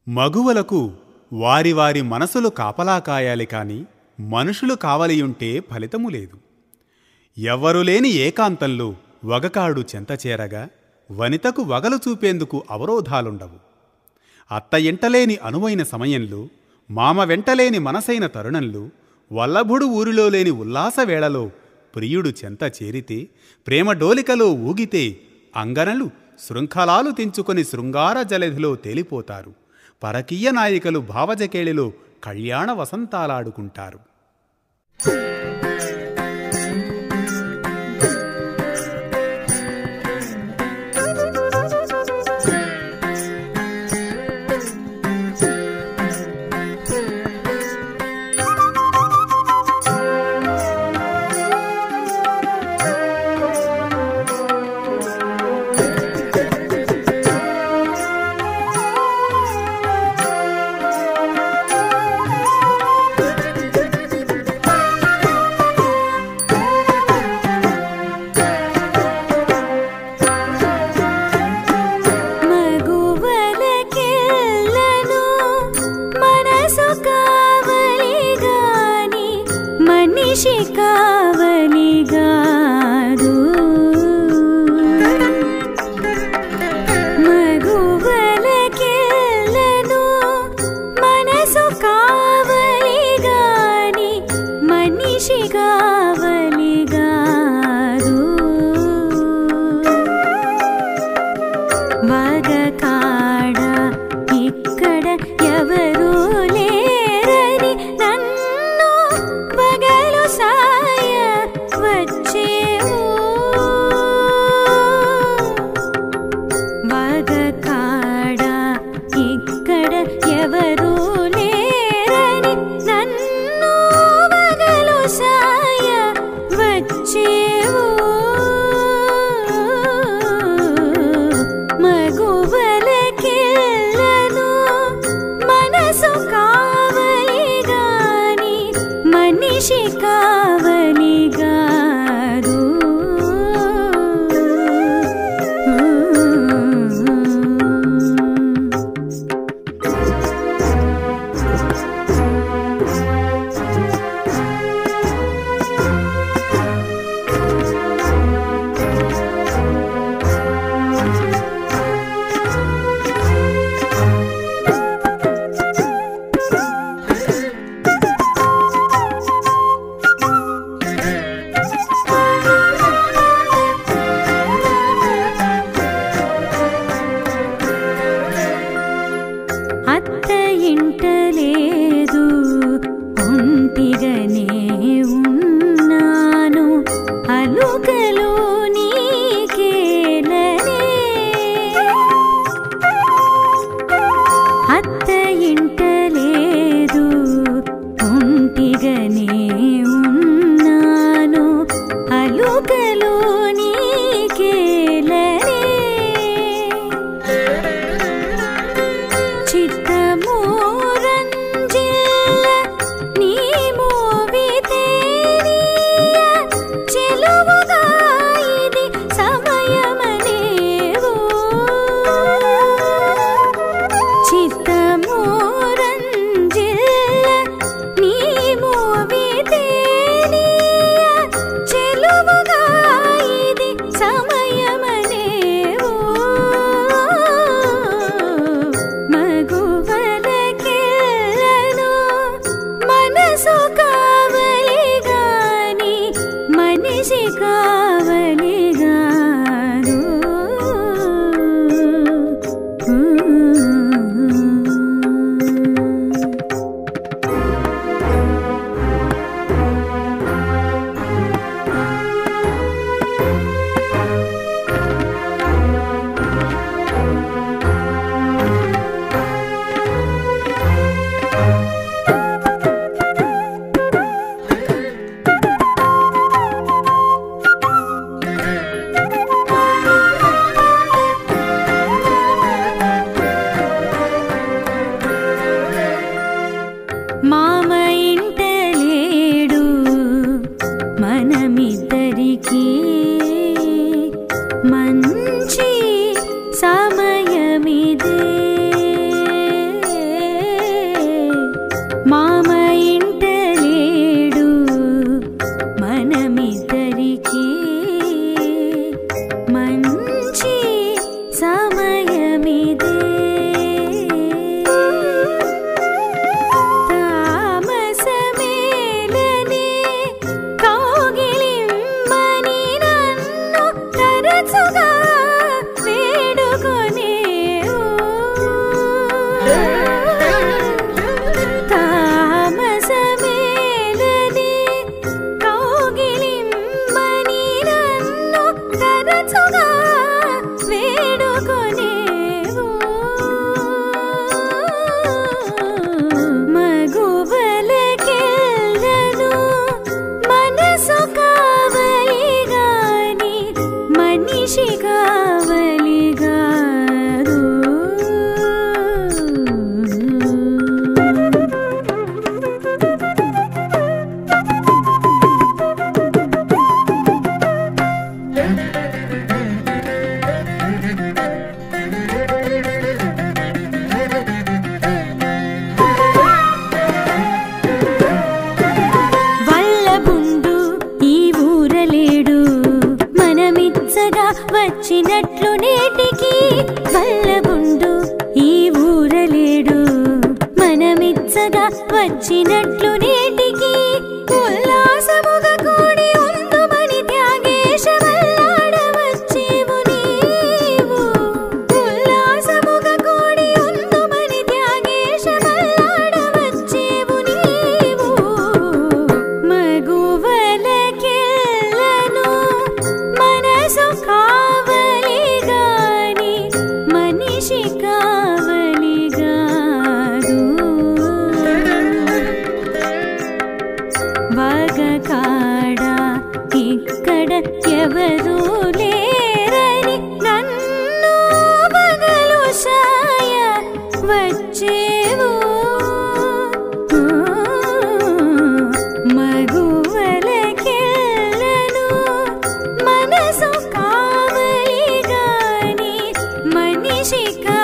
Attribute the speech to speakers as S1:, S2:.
S1: మగువలకు వారి వారి మనసులు కాపలా కాయాలి కాని మనుషులు కావలియుంటే ఫలితము లేదు ఎవ్వరు లేని ఏకాంతంలో వగకాడు చెంతచేరగా వనితకు వగలు చూపేందుకు అవరోధాలుండవు అత్త ఎంటలేని అనువైన సమయంలో మామ వెంటలేని మనసైన తరుణంలో వల్లభుడు ఊరిలో లేని ఉల్లాస వేళలో ప్రియుడు చెంత చేరితే ప్రేమ డోలికలో ఊగితే అంగనలు శృంఖలాలు తెంచుకొని శృంగార జలధిలో తేలిపోతారు పరకీయ నాయికలు భావజకేళిలో కళ్యాణ వసంతాలాడుకుంటారు
S2: మగువలకెల్లను మనసు కావలిగాని మనిషి కావలిగాదు మగువలకెల్లను మనసు కావలిగాని మనిషి కావలిగాదు మగకాడ ఇక్కడ ఎవరూ లేరని నన్ను పగలు సాయ వచ్చేవు మగకాడ ఇక్కడ ఎవరూ లేరని నన్ను పగలు సాయ వచ్చేవు మగువలకెల్లను మనసు కావలిగాని మనిషి కావలిగాదు అత్త ఇంట లేదు ఒంటిగనే ఉన్నాను అలుకలు నీకేలనే అత్త ఇంట లేదు ఒంటిగనే ఉన్నాను అలుకలు నీకేలనే చిత్తమూరంజిల్ల నీ మోవితేనియ చెలువుగా ఇది సమయమనేవు చిత్తమూరంజిల్ల నీ మోవితేనియ చెలువుగా ఇది సమయమనేవు మగువలకెల్లను మామ ఇంట లేడు మనమిద్దరికీ మంచి సమయమిదే తామసమేలని కౌగిలిమ్మని నన్ను తరచుగా వేడుకొనేవు. తామసమేలని కౌగిలిమ్మని నన్ను తరచుగా వేడుకొనేవు. మగువలకెళ్ళను మనసు కావలిగాని మనిషి కావలిగాదు వల్లబుండు ఈ ఊరలేడు మనమిచ్చగా వచ్చినట్లు నేటికి వల్లబుండు ఈ ఊరలేడు మనమిచ్చగా వచ్చినట్లు నేటికి ఉల్లాసముగా కూడి ఉందుమని త్యాగేశమల్లాడవచ్చేవు నీవు ఉల్లాసముగా కూడి ఉందుమని త్యాగేశమల్లాడవచ్చేవు నీవు మగువలకెళ్ళను మనసు కావలిగాని మనిషి కావలిగాదు వగకాడ ఇక్కడ ఎవరు లేరని నన్ను బగలు సాయ వచ్చేవు మగువలకెళ్ళను మనసు కావలిగాని మనిషి కా